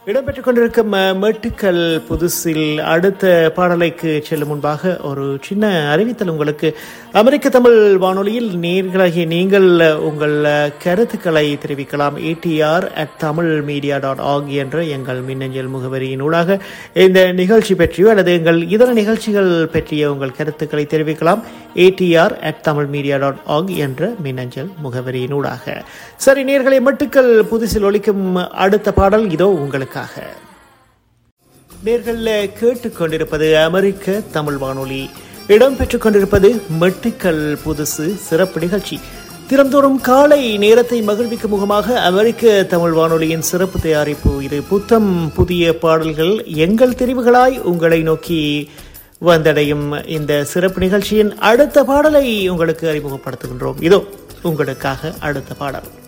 இடம்பெற்றுக் கொண்டிருக்கும் அஹ், மெட்டுக்கள் புதுசில் அடுத்த பாடலைக்கு செல்லும் முன்பாக ஒரு சின்ன அறிவித்தல் உங்களுக்கு அமெரிக்க தமிழ் வானொலியில் நேர்களாகிய நீங்கள் அஹ், உங்கள் அஹ், கருத்துக்களை தெரிவிக்கலாம் ADR at Tamil media dot org என்ற எங்கள் மின்னஞ்சல் முகவரியின் ஊடாக இந்த நிகழ்ச்சி பற்றியோ அல்லது எங்கள் இதர நிகழ்ச்சிகள் பற்றிய உங்கள் கருத்துக்களை தெரிவிக்கலாம் ADR at Tamil media dot org என்ற மின்னஞ்சல் முகவரியின் ஊடாக சரி நேர்களை மட்டுக்கள் புதுசில் ஒலிக்கும் அடுத்த பாடல் இதோ உங்களுக்காக நேர்கள் கேட்டுக்கொண்டிருப்பது அமெரிக்க தமிழ் வானொலி இடம்பெற்றுக் கொண்டிருப்பது மெட்டுக்கள் புதுசு சிறப்பு நிகழ்ச்சி தினந்தோறும் காலை நேரத்தை மகிழ்விக்கும் முகமாக அமெரிக்க தமிழ் வானொலியின் சிறப்பு தயாரிப்பு இது புத்தம் புதிய பாடல்கள் எங்கள் தெரிவுகளாய் உங்களை நோக்கி வந்தடையும் இந்த சிறப்பு நிகழ்ச்சியின் அடுத்த பாடலை உங்களுக்கு அறிமுகப்படுத்துகின்றோம் இதோ உங்களுக்காக அடுத்த பாடல்